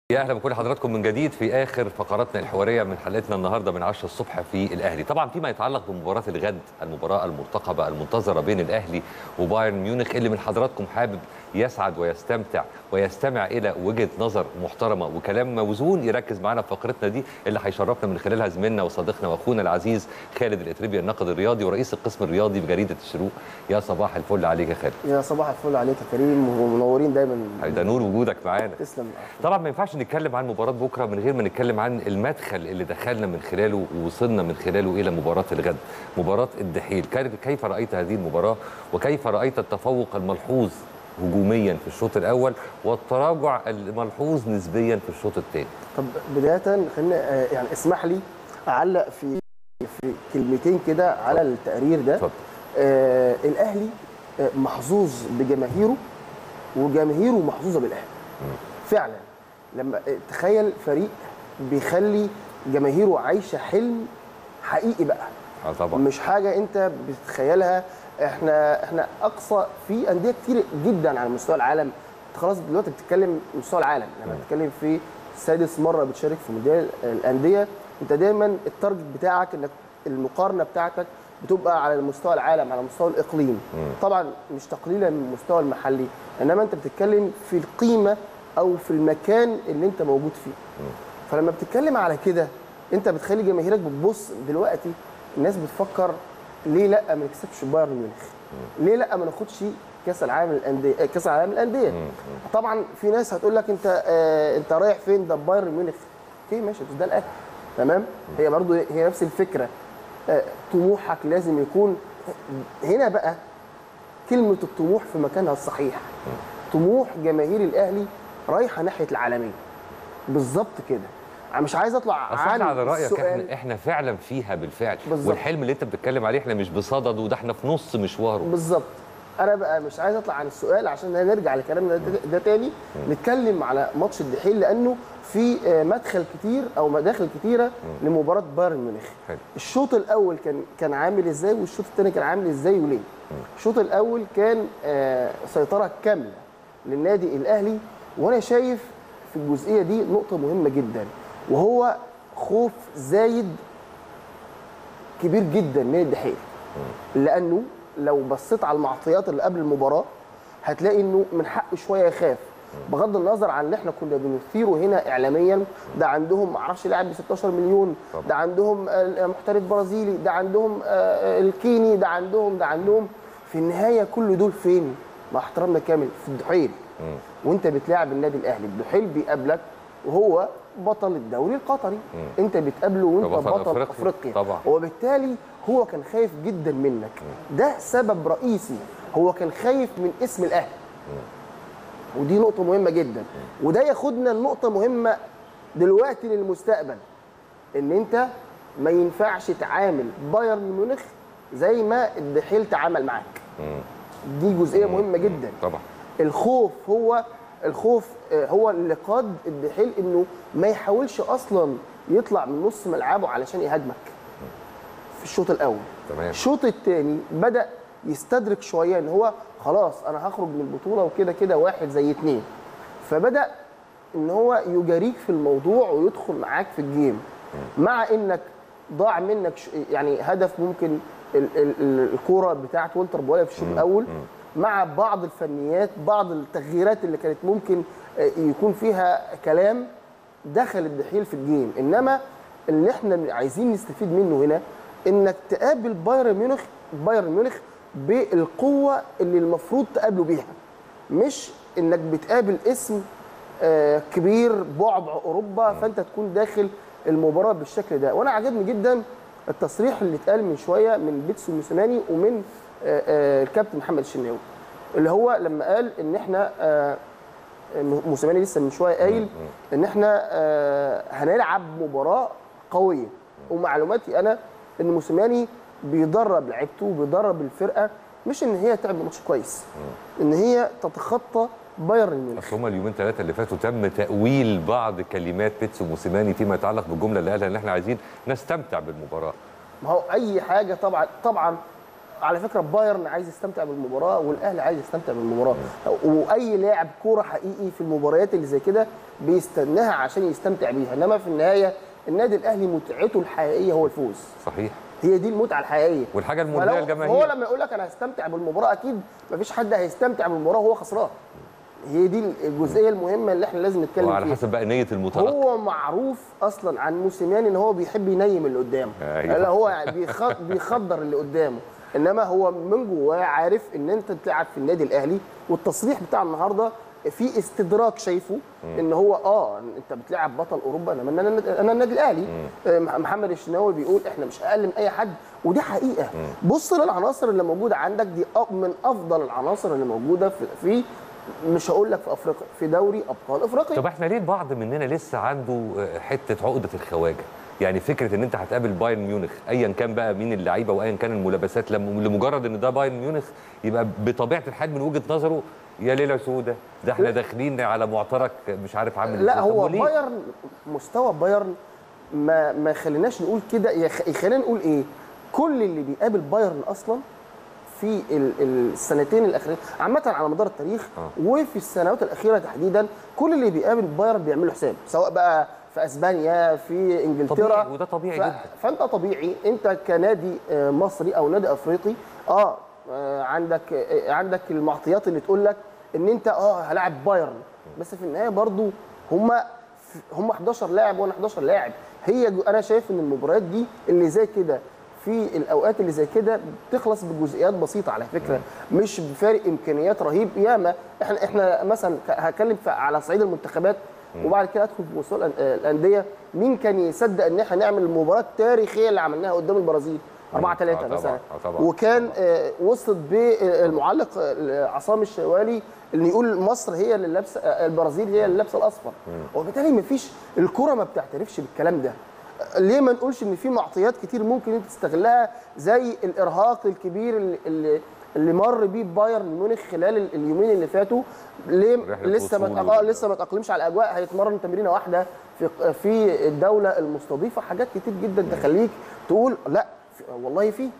يا اهلا بكل حضراتكم من جديد في اخر فقراتنا الحواريه من حلقتنا النهارده من 10 الصبح في الاهلي طبعا فيما يتعلق بمباراه الغد المباراه المرتقبه المنتظره بين الاهلي وبايرن ميونخ اللي من حضراتكم حابب يسعد ويستمتع ويستمع الى وجهه نظر محترمه وكلام موزون يركز معانا في فقرتنا دي اللي هيشرفنا من خلالها زميلنا وصديقنا واخونا العزيز خالد الاتربي الناقد الرياضي ورئيس القسم الرياضي بجريده الشروق يا صباح الفل عليك يا خالد يا صباح الفل عليك يا كريم ومنورين دايما ده نور وجودك معانا تسلم طبعا ما ينفعش نتكلم عن مباراه بكره من غير ما نتكلم عن المدخل اللي دخلنا من خلاله ووصلنا من خلاله الى مباراه الغد مباراه الدحيل كيف- كيف رايت هذه المباراه وكيف رايت التفوق الملحوظ هجوميا في الشوط الاول والتراجع الملحوظ نسبيا في الشوط الثاني طب بدايه خلينا آه، يعني اسمح لي اعلق في في كلمتين كده على التقرير ده اتفضل آه الاهلي آه، محظوظ بجماهيره وجماهيره محظوظه بالاهلي فعلا لما آه، تخيل فريق بيخلي جماهيره عايشه حلم حقيقي بقى اه طبعا مش حاجه انت بتتخيلها احنا احنا اقصى في انديه كتير جدا على مستوى العالم انت خلاص دلوقتي بتتكلم مستوى العالم لما بتتكلم في سادس مره بتشارك في مونديال الانديه انت دايما التارجت بتاعك انك المقارنه بتاعتك بتبقى على مستوى العالم على مستوى الاقليم طبعا مش تقليلا من المستوى المحلي انما انت بتتكلم في القيمه او في المكان اللي انت موجود فيه فلما بتتكلم على كده انت بتخلي جماهيرك بتبص دلوقتي الناس بتفكر ليه لا ما نكسبش بايرن ميونخ ليه لا ما ناخدش كاس العالم للانديه آه، كاس العالم للانديه طبعا في ناس هتقول لك انت آه انت رايح فين ده بايرن ميونخ اوكي ماشي بس ده الاهلي تمام هي برضو هي نفس الفكره آه طموحك لازم يكون هنا بقى كلمه الطموح في مكانها الصحيح طموح جماهير الاهلي رايحه ناحيه العالميه بالظبط كده انا مش عايز اطلع اصل عن احنا على رايك السؤال. احنا احنا فعلا فيها بالفعل بالظبط. والحلم اللي انت بتتكلم عليه احنا مش بصدده ده احنا في نص مشواره بالظبط انا بقى مش عايز اطلع عن السؤال عشان نرجع لكلامنا ده, ده تاني نتكلم على ماتش الدحيل لانه في آه، مدخل كتير او مداخل كتيره لمباراه بايرن ميونخ حلو. الشوط الاول كان كان عامل ازاي والشوط الثاني كان عامل ازاي وليه الشوط الاول كان آه، سيطره كامله للنادي الاهلي وانا شايف في الجزئيه دي نقطه مهمه جدا وهو خوف زايد كبير جدا من الدحيل لانه لو بصيت على المعطيات اللي قبل المباراه هتلاقي انه من حقه شويه يخاف بغض النظر عن اللي احنا كنا بنثيره هنا اعلاميا ده عندهم معرفش لاعب ب 16 مليون طبعا. ده عندهم آه، محترف برازيلي ده عندهم آه، آه، الكيني ده عندهم ده عندهم في النهايه كل دول فين؟ مع احترامنا كامل في الدحيل وانت بتلاعب النادي الاهلي الدحيل بيقابلك وهو بطل الدوري القطري انت بتقابله وانت وبطل بطل أفريقيا. افريقيا طبعا. وبالتالي هو كان خايف جدا منك ده سبب رئيسي هو كان خايف من اسم الاهلي ودي نقطه مهمه جدا وده ياخدنا لنقطه مهمه دلوقتي للمستقبل ان انت ما ينفعش تعامل بايرن ميونخ زي ما الدحيل تعامل معاك دي جزئيه مهمه جدا طبعا الخوف هو الخوف آه، هو اللي قاد الدحيل انه ما يحاولش اصلا يطلع من نص ملعبه علشان يهاجمك في الشوط الاول تمام. الشوط الثاني بدا يستدرك شويه ان هو خلاص انا هخرج من البطوله وكده كده واحد زي اتنين فبدا ان هو يجاريك في الموضوع ويدخل معاك في الجيم مع انك ضاع منك ش- يعني هدف ممكن ال- ال- ال- الكوره بتاعت والتر بولا في الشوط الاول مع بعض الفنيات بعض التغييرات اللي كانت ممكن آه، يكون فيها كلام دخل الدحيل في الجيم انما اللي احنا عايزين نستفيد منه هنا انك تقابل بايرن ميونخ بايرن ميونخ بالقوه اللي المفروض تقابله بيها مش انك بتقابل اسم آه، كبير بعبع اوروبا فانت تكون داخل المباراه بالشكل ده وانا عجبني جدا التصريح اللي اتقال من شويه من بيتسو موسيماني ومن آه، آه، الكابتن محمد الشناوي اللي هو لما قال ان احنا آه، موسيماني لسه من شويه قايل ان احنا آه، هنلعب مباراه قويه ومعلوماتي انا ان موسيماني بيدرب لعيبته وبيدرب الفرقه مش ان هي تعمل ماتش كويس ان هي تتخطى بايرن ميونخ اصل هما اليومين ثلاثه اللي فاتوا تم تاويل بعض كلمات بيتسو موسيماني فيما يتعلق بالجمله اللي قالها ان احنا عايزين نستمتع بالمباراه ما هو اي حاجه طبعا طبعا على فكره بايرن عايز يستمتع بالمباراه والاهلي عايز يستمتع بالمباراه واي لاعب كوره حقيقي في المباريات اللي زي كده بيستناها عشان يستمتع بيها انما في النهايه النادي الاهلي متعته الحقيقيه هو الفوز صحيح هي دي المتعه الحقيقيه والحاجه المرضيه فلو- للجماهير هو لما يقول لك انا هستمتع بالمباراه اكيد مفيش حد هيستمتع بالمباراه وهو خسران هي دي الجزئيه المهمه اللي احنا لازم نتكلم وعلى فيها حسب بقى نيه المتلقي هو معروف اصلا عن موسيماني ان هو بيحب ينيم اللي قدامه أيوة. اللي هو بيخ- بيخدر اللي قدامه انما هو من جواه عارف ان انت بتلعب في النادي الاهلي والتصريح بتاع النهارده في استدراك شايفه ان هو اه انت بتلعب بطل اوروبا انما انا انا النادي الاهلي آه، محمد الشناوي بيقول احنا مش اقل من اي حد ودي حقيقه بص للعناصر اللي موجوده عندك دي أ- من افضل العناصر اللي موجوده في, في مش هقول لك في افريقيا في دوري ابطال افريقيا طب احنا ليه البعض مننا لسه عنده آه، حته عقده الخواجه يعني فكره ان انت هتقابل بايرن ميونخ ايا كان بقى مين اللعيبه وايا كان الملابسات لم- لمجرد ان ده بايرن ميونخ يبقى بطبيعه الحال من وجهه نظره يا ليله سودة ده احنا داخلين على معترك مش عارف عامل لا إزاي. طب هو وليه؟ بايرن مستوى بايرن ما ما خليناش نقول كده يخ- يخلينا نقول ايه كل اللي بيقابل بايرن اصلا في ال- السنتين الاخيره عامه على مدار التاريخ آه. وفي السنوات الاخيره تحديدا كل اللي بيقابل بايرن بيعمل له حساب سواء بقى في اسبانيا في انجلترا طبيعي، وده طبيعي ف- جدا. فانت طبيعي انت كنادي آه، مصري او نادي افريقي اه آه، عندك آه، عندك المعطيات اللي تقول لك ان انت اه هلاعب بايرن بس في النهايه برضو هم هم 11 لاعب وانا 11 لاعب هي جو- انا شايف ان المباريات دي اللي زي كده في الاوقات اللي زي كده بتخلص بجزئيات بسيطه على فكره مش بفارق امكانيات رهيب ياما احنا احنا مثلا ك- هتكلم في- على صعيد المنتخبات وبعد كده ادخل في مستوى الأن- الانديه مين كان يصدق ان احنا نعمل المباراه التاريخيه اللي عملناها قدام البرازيل 4 آه 3 طبعاً، مثلا آه طبعاً. وكان آه، وصلت بالمعلق آه، عصام الشوالي اللي يقول مصر هي اللي لابسه آه، البرازيل هي اللي لابسه الاصفر وبالتالي مفيش الكره ما بتعترفش بالكلام ده ليه ما نقولش ان في معطيات كتير ممكن انت تستغلها زي الارهاق الكبير اللي, اللي اللي مر بيه بايرن ميونخ خلال ال- اليومين اللي فاتوا ليه رحلة لسه ما وصول اه وال- لسه ما تاقلمش على الاجواء هيتمرن تمرينه واحده في في الدوله المستضيفه حاجات كتير جدا تخليك تقول لا في- والله في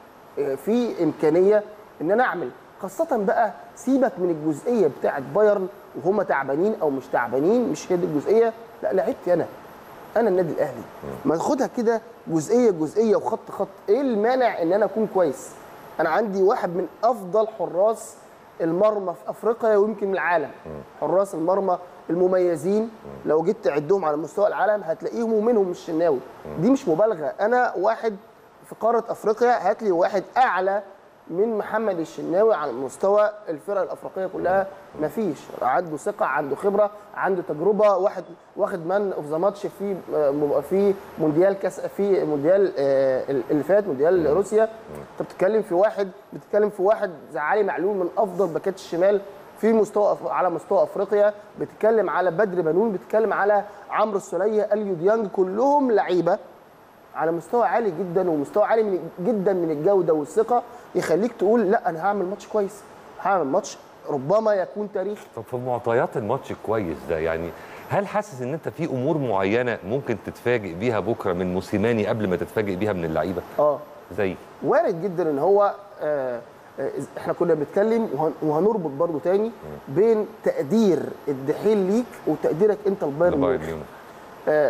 في امكانيه ان انا اعمل خاصة بقى سيبك من الجزئية بتاعت بايرن وهم تعبانين او مش تعبانين مش هي دي الجزئية لا لعبتي انا انا النادي الاهلي ما تاخدها كده جزئيه جزئيه وخط خط ايه المانع ان انا اكون كويس انا عندي واحد من افضل حراس المرمى في افريقيا ويمكن من العالم حراس المرمى المميزين لو جيت تعدهم على مستوى العالم هتلاقيهم ومنهم الشناوي دي مش مبالغه انا واحد في قاره افريقيا هات لي واحد اعلى من محمد الشناوي على مستوى الفرق الافريقيه كلها مفيش عنده ثقه عنده خبره عنده تجربه واحد واخد مان اوف ذا ماتش في آه، في مونديال كاس في مونديال آه، اللي فات مونديال روسيا انت بتتكلم في واحد بتتكلم في واحد زي علي معلول من افضل باكات الشمال في مستوى أف- على مستوى افريقيا بتتكلم على بدر بنون بتتكلم على عمرو السوليه اليو ديانج كلهم لعيبه على مستوى عالي جدا ومستوى عالي من جدا من الجوده والثقه يخليك تقول لا انا هعمل ماتش كويس هعمل ماتش ربما يكون تاريخي طب في معطيات الماتش الكويس ده يعني هل حاسس ان انت في امور معينه ممكن تتفاجئ بيها بكره من موسيماني قبل ما تتفاجئ بيها من اللعيبه اه زي وارد جدا ان هو آه آه، احنا كنا بنتكلم وهن- وهنربط برضو تاني بين تقدير الدحيل ليك وتقديرك انت لبايرن بايرن ميونخ ميونخ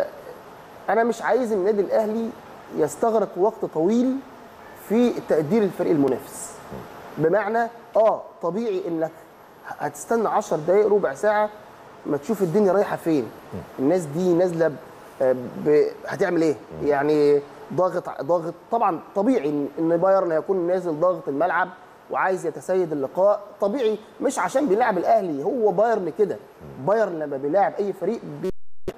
انا مش عايز النادي الاهلي يستغرق وقت طويل في تقدير الفريق المنافس بمعنى اه طبيعي انك هتستنى 10 دقائق ربع ساعه ما تشوف الدنيا رايحه فين الناس دي نازله ب... ب... هتعمل ايه يعني ضاغط ضاغط طبعا طبيعي إن- ان بايرن هيكون نازل ضاغط الملعب وعايز يتسيد اللقاء طبيعي مش عشان بيلعب الاهلي هو بايرن كده بايرن لما بيلاعب اي فريق بي...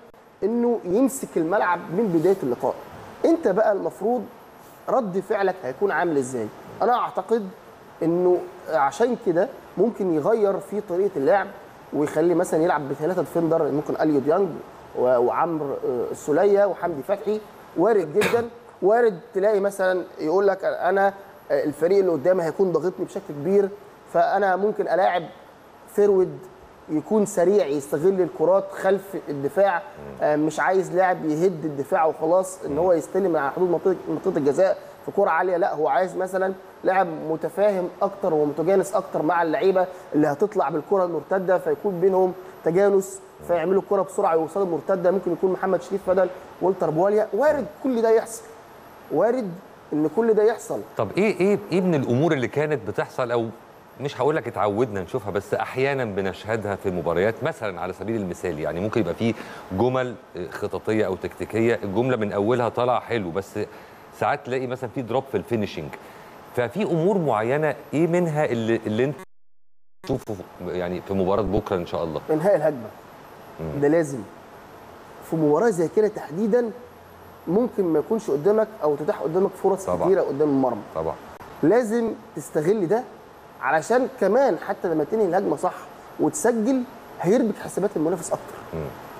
انه يمسك الملعب من بدايه اللقاء انت بقى المفروض رد فعلك هيكون عامل ازاي انا اعتقد انه عشان كده ممكن يغير في طريقه اللعب ويخلي مثلا يلعب بثلاثه ديفندر ممكن اليو ديانج و- وعمرو آه، السوليه وحمدي فتحي وارد جدا وارد تلاقي مثلا يقول لك انا آه، الفريق اللي قدامي هيكون ضاغطني بشكل كبير فانا ممكن الاعب فيرود يكون سريع يستغل الكرات خلف الدفاع آه، مش عايز لاعب يهد الدفاع وخلاص ان هو يستلم على حدود منطقه منطقه الجزاء في كره عاليه لا هو عايز مثلا لاعب متفاهم اكتر ومتجانس اكتر مع اللعيبه اللي هتطلع بالكره المرتده فيكون بينهم تجانس فيعملوا الكره بسرعه يوصلوا المرتده ممكن يكون محمد شريف بدل والتر بواليا وارد كل ده يحصل وارد ان كل ده يحصل طب ايه ايه ايه من الامور اللي كانت بتحصل او مش هقول لك اتعودنا نشوفها بس احيانا بنشهدها في مباريات مثلا على سبيل المثال يعني ممكن يبقى في جمل خططيه او تكتيكيه الجمله من اولها طالعه حلو بس ساعات تلاقي مثلا في دروب في الفينشنج ففي امور معينه ايه منها اللي اللي انت تشوفه يعني في مباراه بكره ان شاء الله انهاء الهجمه ده لازم في مباراه زي كده تحديدا ممكن ما يكونش قدامك او تتاح قدامك فرص طبعا. كتيره قدام المرمى طبعا لازم تستغل ده علشان كمان حتى لما تنهي الهجمه صح وتسجل هيربك حسابات المنافس اكتر مم.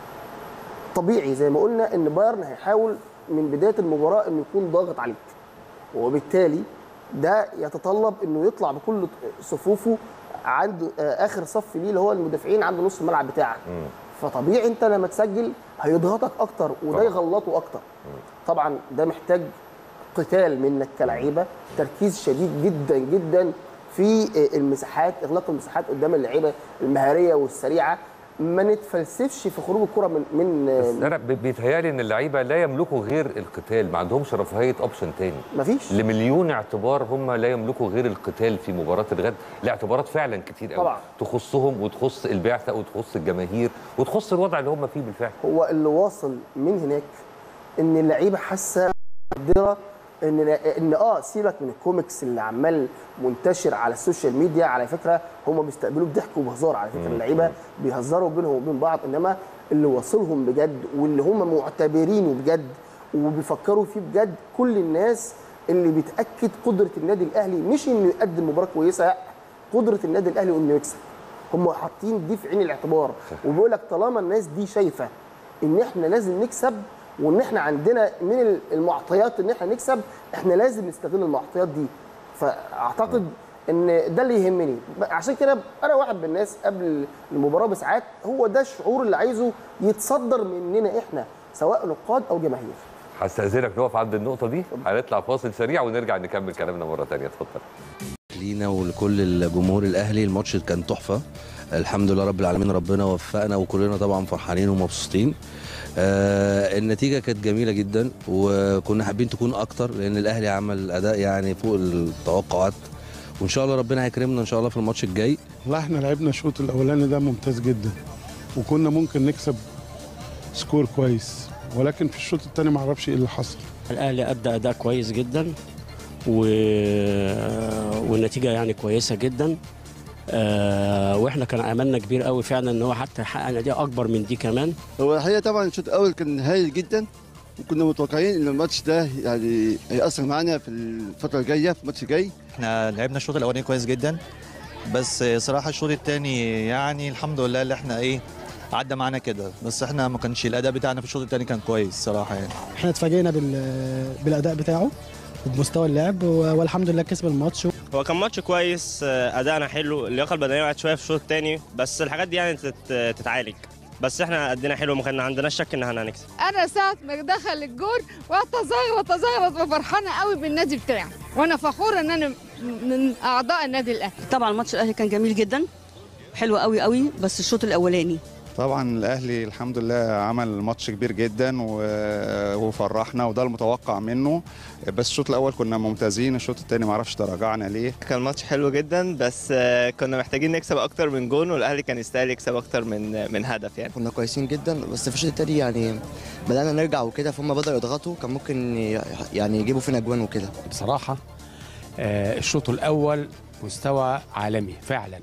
طبيعي زي ما قلنا ان بايرن هيحاول من بدايه المباراه انه يكون ضاغط عليك وبالتالي ده يتطلب انه يطلع بكل صفوفه عنده آه، اخر صف ليه اللي هو المدافعين عنده نص الملعب بتاعك مم. فطبيعي انت لما تسجل هيضغطك اكتر وده طبعا. يغلطه اكتر طبعا ده محتاج قتال منك كلعيبه تركيز شديد جدا جدا في المساحات اغلاق المساحات قدام اللعيبه المهاريه والسريعه ما نتفلسفش في خروج الكره من من بس انا بي- بيتهيالي ان اللعيبه لا يملكوا غير القتال ما عندهمش رفاهيه اوبشن تاني مفيش لمليون اعتبار هم لا يملكوا غير القتال في مباراه الغد لاعتبارات فعلا كتير قوي طبعا. تخصهم وتخص البعثه وتخص الجماهير وتخص الوضع اللي هم فيه بالفعل هو اللي واصل من هناك ان اللعيبه حاسه مقدره ان ان اه سيبك من الكوميكس اللي عمال منتشر على السوشيال ميديا على فكره هم بيستقبلوه بضحك وبهزار على فكره اللعيبه بيهزروا بينهم وبين بعض انما اللي واصلهم بجد واللي هم معتبرينه بجد وبيفكروا فيه بجد كل الناس اللي بتاكد قدره النادي الاهلي مش انه يقدم مباراه كويسه لا قدره النادي الاهلي انه يكسب هم حاطين دي في عين الاعتبار وبيقول لك طالما الناس دي شايفه ان احنا لازم نكسب وان احنا عندنا من المعطيات ان احنا نكسب احنا لازم نستغل المعطيات دي فاعتقد ان ده اللي يهمني عشان كده انا واحد من الناس قبل المباراه بساعات هو ده الشعور اللي عايزه يتصدر مننا احنا سواء نقاد او جماهير هستاذنك نقف عند النقطه دي هنطلع فاصل سريع ونرجع نكمل كلامنا مره ثانيه اتفضل لينا ولكل الجمهور الاهلي الماتش كان تحفه الحمد لله رب العالمين ربنا وفقنا وكلنا طبعا فرحانين ومبسوطين آه النتيجه كانت جميله جدا وكنا حابين تكون اكتر لان الاهلي عمل اداء يعني فوق التوقعات وان شاء الله ربنا هيكرمنا ان شاء الله في الماتش الجاي لا احنا لعبنا الشوط الاولاني ده ممتاز جدا وكنا ممكن نكسب سكور كويس ولكن في الشوط الثاني ما اعرفش ايه اللي حصل الاهلي ادى اداء كويس جدا و... والنتيجه يعني كويسه جدا آه واحنا كان املنا كبير قوي فعلا ان هو حتى يحقق نتيجه اكبر من دي كمان هو الحقيقه طبعا الشوط الاول كان هايل جدا وكنا متوقعين ان الماتش ده يعني هيأثر معانا في الفتره الجايه في الماتش الجاي احنا لعبنا الشوط الاولاني كويس جدا بس صراحه الشوط الثاني يعني الحمد لله اللي احنا ايه عدى معانا كده بس احنا ما كانش الاداء بتاعنا في الشوط الثاني كان كويس صراحه يعني احنا اتفاجئنا بال- بالاداء بتاعه وبمستوى اللعب و- والحمد لله كسب الماتش هو كان ماتش كويس آه، ادائنا حلو اللياقه البدنيه وقعت شويه في الشوط الثاني بس الحاجات دي يعني تت- تتعالج بس احنا ادينا حلو ما كان عندناش شك ان احنا هنكسب انا ساعه ما دخل الجول واتزغرط اتزغرط وفرحانه قوي بالنادي بتاعي وانا فخوره ان انا من اعضاء النادي الاهلي طبعا ماتش الاهلي كان جميل جدا حلو قوي قوي بس الشوط الاولاني طبعا الاهلي الحمد لله عمل ماتش كبير جدا و- وفرحنا وده المتوقع منه بس الشوط الاول كنا ممتازين الشوط الثاني ما اعرفش تراجعنا ليه كان ماتش حلو جدا بس آه، كنا محتاجين نكسب اكتر من جون والاهلي كان يستاهل يكسب اكتر من من هدف يعني كنا كويسين جدا بس في الشوط التاني يعني بدأنا نرجع وكده فهم بدأوا يضغطوا كان ممكن ي- يعني يجيبوا فينا جوان وكده بصراحة آه، الشوط الأول مستوى عالمي فعلا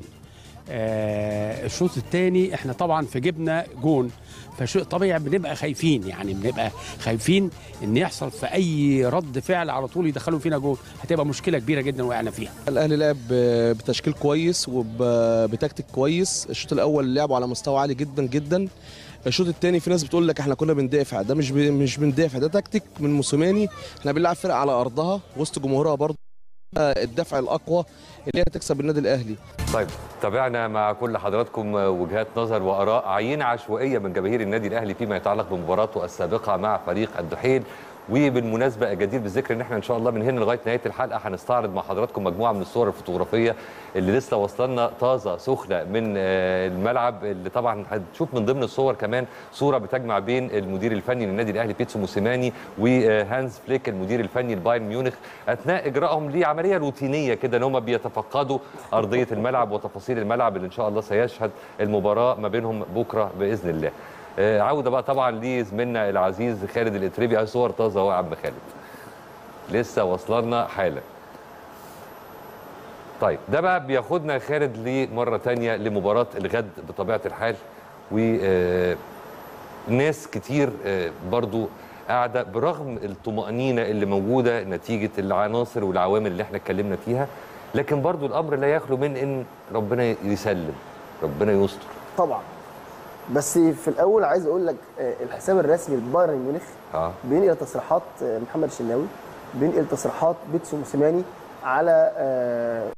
آه، الشوط الثاني احنا طبعا في جبنا جون فشيء طبيعي بنبقى خايفين يعني بنبقى خايفين ان يحصل في اي رد فعل على طول يدخلوا فينا جون هتبقى مشكله كبيره جدا وقعنا فيها الاهلي لعب بتشكيل كويس وبتكتيك كويس الشوط الاول لعبوا على مستوى عالي جدا جدا الشوط الثاني في ناس بتقول لك احنا كنا بندافع ده مش ب... مش بندافع ده تكتيك من موسيماني احنا بنلعب فرقه على ارضها وسط جمهورها برضه الدفع الاقوى اللي هي تكسب النادي الاهلي طيب تابعنا مع كل حضراتكم وجهات نظر واراء عينه عشوائيه من جماهير النادي الاهلي فيما يتعلق بمباراته السابقه مع فريق الدحيل وبالمناسبه جدير بالذكر ان احنا ان شاء الله من هنا لغايه نهايه الحلقه هنستعرض مع حضراتكم مجموعه من الصور الفوتوغرافيه اللي لسه واصلنا طازه سخنه من آه، الملعب اللي طبعا هتشوف من ضمن الصور كمان صوره بتجمع بين المدير الفني للنادي الاهلي بيتسو موسيماني وهانز فليك المدير الفني لبايرن ميونخ اثناء اجرائهم لعمليه روتينيه كده ان هم بيتفقدوا ارضيه الملعب وتفاصيل الملعب اللي ان شاء الله سيشهد المباراه ما بينهم بكره باذن الله آه، عوده بقى طبعا لزميلنا العزيز خالد الاتريبي اهي صور طازه اهو يا عم خالد لسه واصلنا حالا طيب ده بقى بياخدنا يا خالد لمره تانية لمباراه الغد بطبيعه الحال و آه، ناس كتير آه، برضو قاعده برغم الطمانينه اللي موجوده نتيجه العناصر والعوامل اللي احنا اتكلمنا فيها لكن برضو الامر لا يخلو من ان ربنا يسلم ربنا يستر طبعا بس في الاول عايز اقول لك آه، الحساب الرسمي لبايرن ميونخ اه بينقل تصريحات آه، محمد الشناوي بينقل تصريحات بيتسو موسيماني على آه،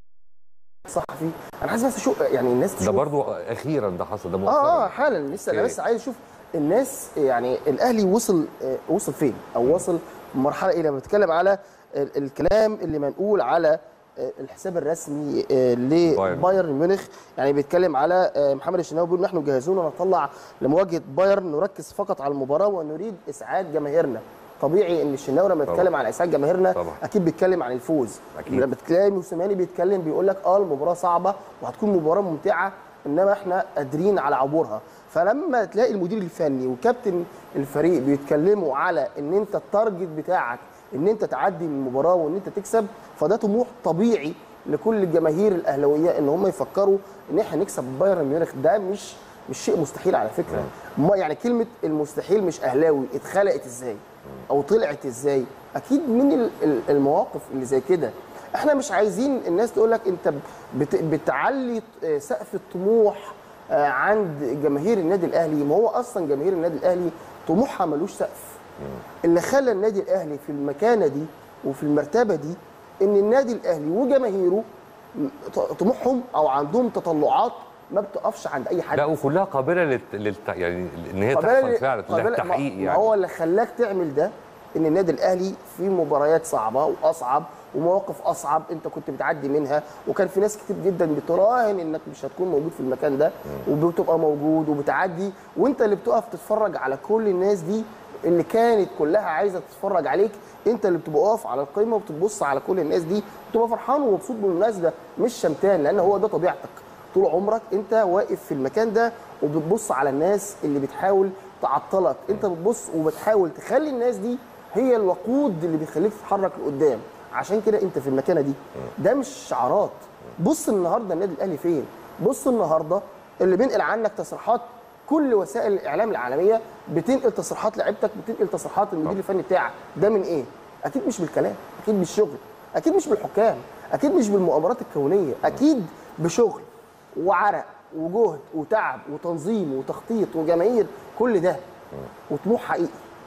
صحفي انا عايز بس اشوف يعني الناس ده تشوف برضو اخيرا ده حصل ده اه مؤخرا اه حالا لسه انا أوكي. بس عايز اشوف الناس يعني الاهلي وصل آه، وصل فين او وصل مرحله ايه لما بنتكلم على ال- الكلام اللي منقول على آه، الحساب الرسمي آه، لبايرن ميونخ يعني بيتكلم على آه، محمد الشناوي بيقول نحن جاهزون ونطلع لمواجهه بايرن نركز فقط على المباراه ونريد اسعاد جماهيرنا طبيعي ان الشناوي لما طبعا. يتكلم على اسعاد جماهيرنا طبعا. اكيد بيتكلم عن الفوز أكيد. لما بتلاقي موسيماني بيتكلم بيقول لك اه المباراه صعبه وهتكون مباراه ممتعه انما احنا قادرين على عبورها فلما تلاقي المدير الفني وكابتن الفريق بيتكلموا على ان انت التارجت بتاعك ان انت تعدي من المباراه وان انت تكسب فده طموح طبيعي لكل الجماهير الاهلاويه ان هم يفكروا ان احنا نكسب بايرن ميونخ ده مش مش شيء مستحيل على فكره ما يعني كلمه المستحيل مش اهلاوي اتخلقت ازاي او طلعت ازاي اكيد من ال- ال- المواقف اللي زي كده احنا مش عايزين الناس تقول لك انت بت- بتعلي آه، سقف الطموح آه، عند جماهير النادي الاهلي ما هو اصلا جماهير النادي الاهلي طموحها ملوش سقف اللي خلى النادي الاهلي في المكانه دي وفي المرتبه دي ان النادي الاهلي وجماهيره م- ط- طموحهم او عندهم تطلعات ما بتقفش عند اي حد لا وكلها قابله للت... للت... يعني ان هي قابلة تحصل ل- فعلا قابلة- ما- للتحقيق ما يعني هو اللي خلاك تعمل ده ان النادي الاهلي في مباريات صعبه واصعب ومواقف اصعب انت كنت بتعدي منها وكان في ناس كتير جدا بتراهن انك مش هتكون موجود في المكان ده وبتبقى موجود وبتعدي وانت اللي بتقف تتفرج على كل الناس دي اللي كانت كلها عايزه تتفرج عليك انت اللي بتبقى واقف على القمه وبتبص على كل الناس دي وتبقى فرحان ومبسوط بالمناسبه مش شمتان لان هو ده طبيعتك طول عمرك انت واقف في المكان ده وبتبص على الناس اللي بتحاول تعطلك انت بتبص وبتحاول تخلي الناس دي هي الوقود اللي بيخليك تتحرك لقدام عشان كده انت في المكانه دي ده مش شعارات بص النهارده النادي الاهلي فين بص النهارده اللي بينقل عنك تصريحات كل وسائل الاعلام العالميه بتنقل تصريحات لعيبتك بتنقل تصريحات المدير الفني بتاعك ده من ايه اكيد مش بالكلام اكيد بالشغل اكيد مش بالحكام اكيد مش بالمؤامرات الكونيه اكيد بشغل وعرق وجهد وتعب وتنظيم وتخطيط وجماهير كل ده وطموح حقيقي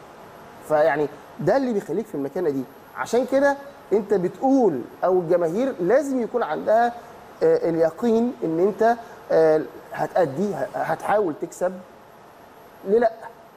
فيعني ده اللي بيخليك في المكانه دي عشان كده انت بتقول او الجماهير لازم يكون عندها آه، اليقين ان انت آه، هتأدي ه- هتحاول تكسب ليه لا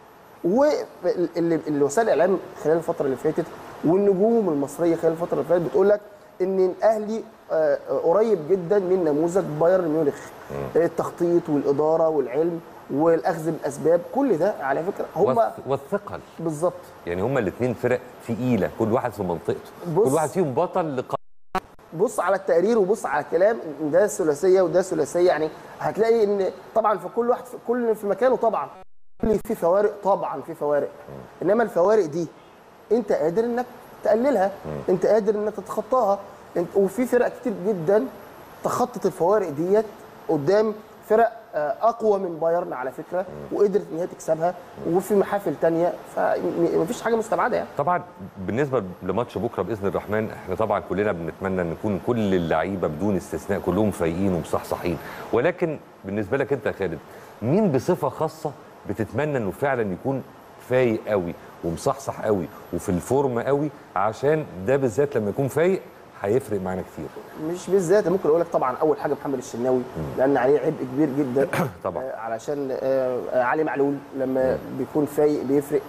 والوسائل الاعلام خلال الفتره اللي فاتت والنجوم المصريه خلال الفتره اللي فاتت بتقول لك ان الاهلي آه، آه، قريب جدا من نموذج بايرن ميونخ التخطيط والاداره والعلم والاخذ بالاسباب كل ده على فكره هم والث- والثقل بالظبط يعني هما الاثنين فرق تقيله كل واحد في منطقته بص- كل واحد فيهم بطل لق... بص على التقرير وبص على الكلام إن ده ثلاثيه وده ثلاثيه يعني هتلاقي ان طبعا في كل واحد في كل في مكانه طبعا كل في فوارق طبعا في فوارق انما الفوارق دي انت قادر انك تقللها انت قادر انك تتخطاها انت وفي فرق كتير جدا تخطت الفوارق ديت قدام فرق آه، اقوى من بايرن على فكره وقدرت ان هي تكسبها وفي محافل تانية فمفيش حاجه مستبعده يعني طبعا بالنسبه لماتش بكره باذن الرحمن احنا طبعا كلنا بنتمنى ان نكون كل اللعيبه بدون استثناء كلهم فايقين ومصحصحين ولكن بالنسبه لك انت يا خالد مين بصفه خاصه بتتمنى انه فعلا يكون فايق قوي ومصحصح قوي وفي الفورم قوي عشان ده بالذات لما يكون فايق هيفرق معانا كتير مش بالذات ممكن اقول لك طبعا اول حاجه محمد الشناوي لان عليه عبء كبير جدا طبعا آه، علشان آه، آه، علي معلول لما بيكون فايق بيفرق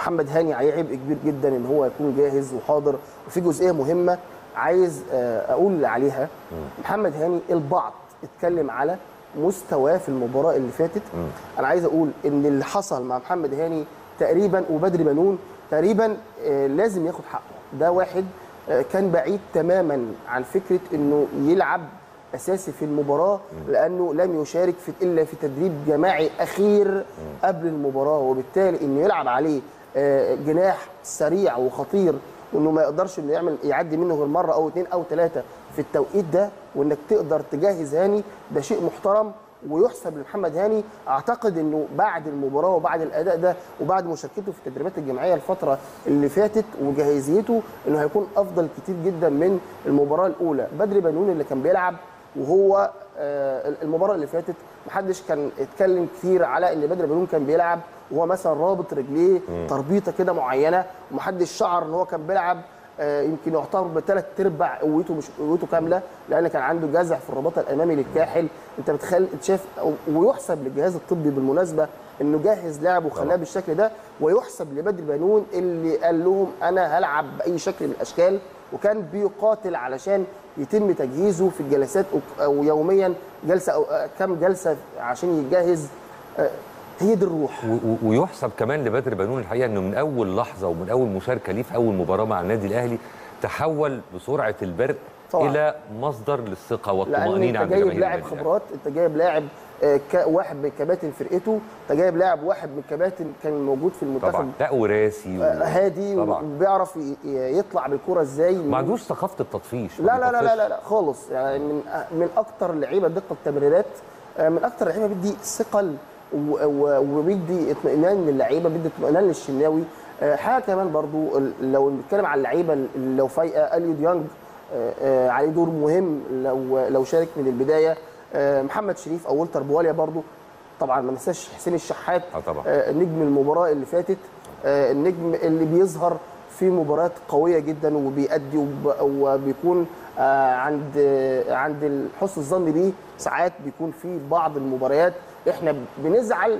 محمد هاني عليه عبء كبير جدا ان هو يكون جاهز وحاضر وفي جزئيه مهمه عايز آه، اقول عليها محمد هاني البعض اتكلم على مستواه في المباراه اللي فاتت انا عايز اقول ان اللي حصل مع محمد هاني تقريبا وبدري بنون تقريبا آه، لازم ياخد حقه ده واحد آه، كان بعيد تماما عن فكره انه يلعب اساسي في المباراه لانه لم يشارك في الا في تدريب جماعي اخير قبل المباراه وبالتالي انه يلعب عليه آه، جناح سريع وخطير وانه ما يقدرش انه يعمل يعدي منه غير مره او اثنين او ثلاثه في التوقيت ده وانك تقدر تجهز هاني ده شيء محترم ويحسب لمحمد هاني اعتقد انه بعد المباراه وبعد الاداء ده وبعد مشاركته في التدريبات الجماعيه الفتره اللي فاتت وجاهزيته انه هيكون افضل كتير جدا من المباراه الاولى بدري بنون اللي كان بيلعب وهو آه، المباراه اللي فاتت محدش كان اتكلم كتير على ان بدر بنون كان بيلعب وهو مثلا رابط رجليه مم. تربيطه كده معينه ومحدش شعر ان هو كان بيلعب آه، يمكن يعتبر بثلاث ارباع قوته مش قوته كامله لان كان عنده جزع في الرباط الامامي للكاحل انت بتخيل انت شايف ويحسب للجهاز الطبي بالمناسبه انه جهز لاعب وخلاه بالشكل ده ويحسب لبدر بنون اللي قال لهم انا هلعب باي شكل من الاشكال وكان بيقاتل علشان يتم تجهيزه في الجلسات أو- او يوميا جلسه او آه، كام جلسه عشان يتجهز آه، هي دي الروح و- و- ويحسب كمان لبدر بنون الحقيقه انه من اول لحظه ومن اول مشاركه ليه في اول مباراه مع النادي الاهلي تحول بسرعه البرق طبعاً. الى مصدر للثقه لان والطمانينه انت عند جايب جماهير لاعب النادي الأهلي. خبرات انت جايب لاعب آه، ك- واحد من كباتن فرقته انت جايب لاعب واحد من كباتن كان موجود في المنتخب طبعا لا وراسي و... آه، هادي طبعا وبيعرف ي- ي- يطلع بالكره ازاي ما عندوش ثقافه التطفيش ما لا لا لا لا بيطفش. لا, لا خالص يعني من من اكتر اللعيبه دقه التمريرات آه، من اكتر اللعيبه بيدي ثقل و- و- وبيدي اطمئنان للعيبه بيدي اطمئنان للشناوي آه، حاجه كمان برضو ال- لو بنتكلم على اللعيبه اللي لو فايقه اليو ديانج آه، آه، عليه دور مهم لو لو شارك من البدايه آه، محمد شريف او ولتر بواليا برضو طبعا ما ننساش حسين الشحات اه طبعا آه، نجم المباراه اللي فاتت آه، النجم اللي بيظهر في مباريات قويه جدا وبيأدي وب- وبيكون آه، عند آه، عند حسن الظن بيه ساعات بيكون في بعض المباريات احنا بنزعل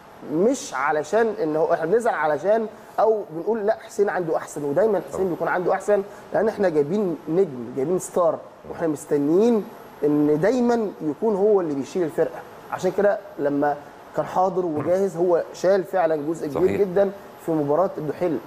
مش علشان ان هو احنا بنزعل علشان او بنقول لا حسين عنده احسن ودايما حسين بيكون عنده احسن لان احنا جايبين نجم جايبين ستار واحنا مستنيين ان دايما يكون هو اللي بيشيل الفرقه عشان كده لما كان حاضر وجاهز هو شال فعلا جزء كبير صحيح. جدا في مباراه الدحيل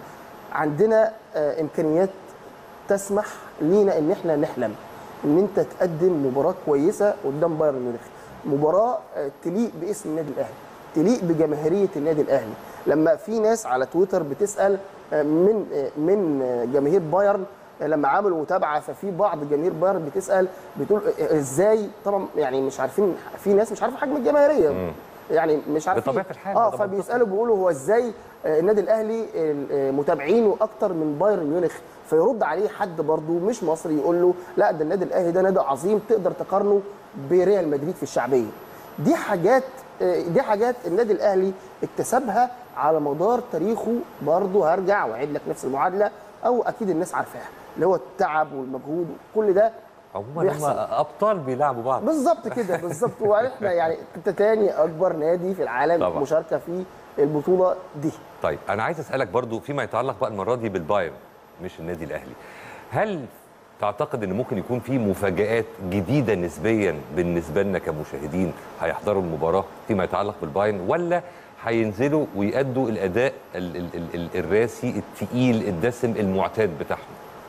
عندنا آه، امكانيات تسمح لينا ان احنا نحلم ان انت تقدم مباراه كويسه قدام بايرن ميونخ مباراه آه، تليق باسم النادي الاهلي تليق بجماهيريه النادي الاهلي لما في ناس على تويتر بتسال آه، من آه، من آه، جماهير بايرن آه، لما عملوا متابعه ففي بعض جماهير بايرن بتسال بتقول آه، ازاي طبعا يعني مش عارفين في ناس مش عارفه حجم الجماهيريه مم. يعني مش عارفين بطبيعة الحال، اه ده فبيسالوا بيقولوا هو ازاي آه، النادي الاهلي آه، متابعينه اكتر من بايرن ميونخ فيرد عليه حد برضه مش مصري يقول له لا ده النادي الاهلي ده نادي عظيم تقدر تقارنه بريال مدريد في الشعبيه دي حاجات آه، دي حاجات النادي الاهلي اكتسبها على مدار تاريخه برضه هرجع واعيد لك نفس المعادله او اكيد الناس عارفاها اللي هو التعب والمجهود كل ده عموما هم بيحصل. ابطال بيلعبوا بعض بالظبط كده بالظبط واحنا يعني انت تاني اكبر نادي في العالم طبعا. مشاركه في البطوله دي طيب انا عايز اسالك برضو فيما يتعلق بقى المره دي بالبايرن مش النادي الاهلي هل تعتقد ان ممكن يكون في مفاجات جديده نسبيا بالنسبه لنا كمشاهدين هيحضروا المباراه فيما يتعلق بالبايرن ولا هينزلوا ويأدوا الاداء ال ال ال ال الراسي التقيل الدسم المعتاد بتاعهم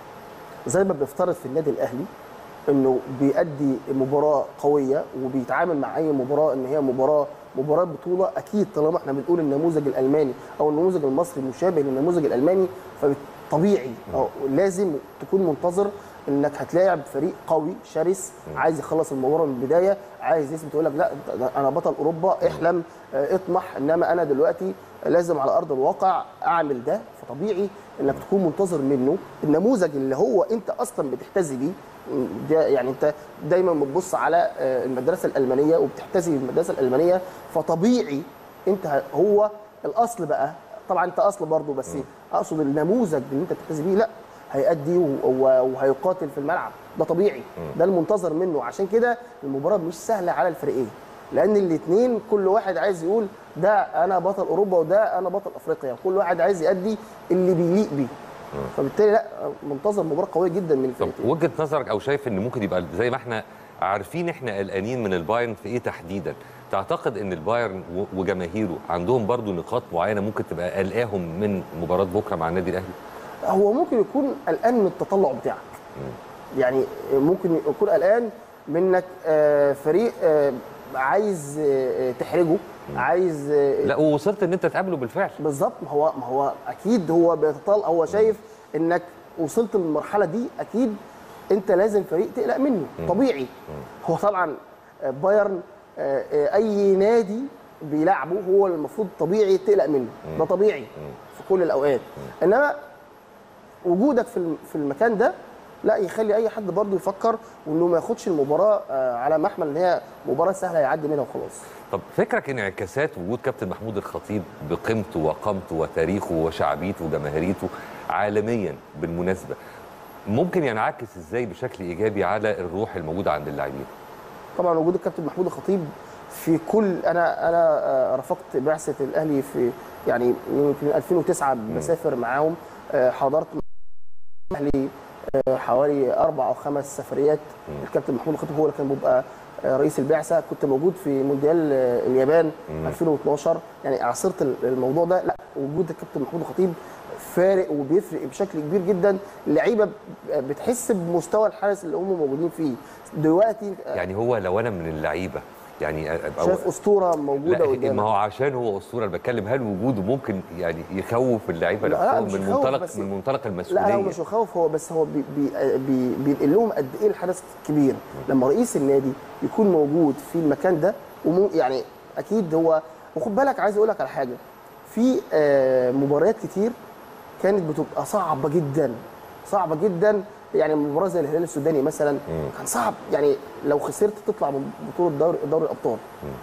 زي ما بنفترض في النادي الاهلي انه بيأدي مباراه قويه وبيتعامل مع اي مباراه ان هي مباراه مباراه بطوله اكيد طالما احنا بنقول النموذج الالماني او النموذج المصري مشابه للنموذج الالماني فطبيعي أو لازم تكون منتظر انك هتلاعب فريق قوي شرس عايز يخلص المباراه من البدايه عايز يثبت يقول لك لا ده- ده انا بطل اوروبا احلم آه، اطمح انما انا دلوقتي لازم على ارض الواقع اعمل ده فطبيعي انك تكون منتظر منه النموذج اللي هو انت اصلا بتحتذي بيه ده يعني انت دايما بتبص على آه، المدرسه الالمانيه وبتحتذي بالمدرسه الالمانيه فطبيعي انت ه- هو الاصل بقى طبعا انت اصل برضه بس اقصد النموذج اللي انت بتحتذي بيه لا هيأدي و- و- وهيقاتل في الملعب ده طبيعي ده المنتظر منه عشان كده المباراه مش سهله على الفريقين لان الاثنين كل واحد عايز يقول ده انا بطل اوروبا وده انا بطل افريقيا كل واحد عايز يأدي اللي بيليق بيه فبالتالي لا منتظر مباراه قويه جدا من طب الفرقتين وجهه نظرك او شايف ان ممكن يبقى زي ما احنا عارفين احنا قلقانين من البايرن في ايه تحديدا تعتقد ان البايرن و- وجماهيره عندهم برضو نقاط معينه ممكن تبقى قلقاهم من مباراه بكره مع النادي الاهلي هو ممكن يكون قلقان من التطلع بتاعك يعني ممكن يكون قلقان منك آه، فريق آه، عايز آه، تحرجه عايز آه، لا ووصلت ان انت تقابله بالفعل بالظبط ما هو ما هو اكيد هو بيتطلع هو شايف انك وصلت للمرحله دي اكيد انت لازم فريق تقلق منه طبيعي هو طبعا آه، بايرن آه، آه، اي نادي بيلعبه هو المفروض طبيعي تقلق منه ده طبيعي في كل الاوقات انما وجودك في الم- في المكان ده لا يخلي اي حد برضه يفكر وانه ما ياخدش المباراه آه، على محمل ان هي مباراه سهله يعدي منها وخلاص طب فكرك انعكاسات وجود كابتن محمود الخطيب بقيمته وقامته وتاريخه وشعبيته وجماهيريته عالميا بالمناسبه ممكن ينعكس ازاي بشكل ايجابي على الروح الموجوده عند اللاعبين طبعا وجود الكابتن محمود الخطيب في كل انا انا آه، رافقت بعثه الاهلي في يعني يمكن 2009 بسافر معاهم آه، حضرت مع الاهلي آه، حوالي اربع او خمس سفريات الكابتن محمود الخطيب هو اللي كان بيبقى آه، رئيس البعثه كنت موجود في مونديال آه، اليابان 2012 يعني عاصرت الموضوع ده لا وجود الكابتن محمود الخطيب فارق وبيفرق بشكل كبير جدا اللعيبه بتحس بمستوى الحارس اللي هم موجودين فيه دلوقتي يعني هو لو انا من اللعيبه يعني أبقى- شايف اسطوره موجوده لا قدامك ما هو عشان هو اسطوره انا بتكلم هل وجوده ممكن يعني يخوف اللعيبه لا، لا، نفسهم مش من يخوف، منطلق بس- من منطلق لا المسؤوليه هو مش يخوف هو بس هو بي بي بي بينقل لهم قد ايه الحدث كبير لما رئيس النادي يكون موجود في المكان ده ومو يعني اكيد هو وخد بالك عايز اقول لك على حاجه في آه، مباريات كتير كانت بتبقى صعبه جدا صعبه جدا يعني مباراه زي الهلال السوداني مثلا كان صعب يعني لو خسرت تطلع من بطوله دوري دوري الابطال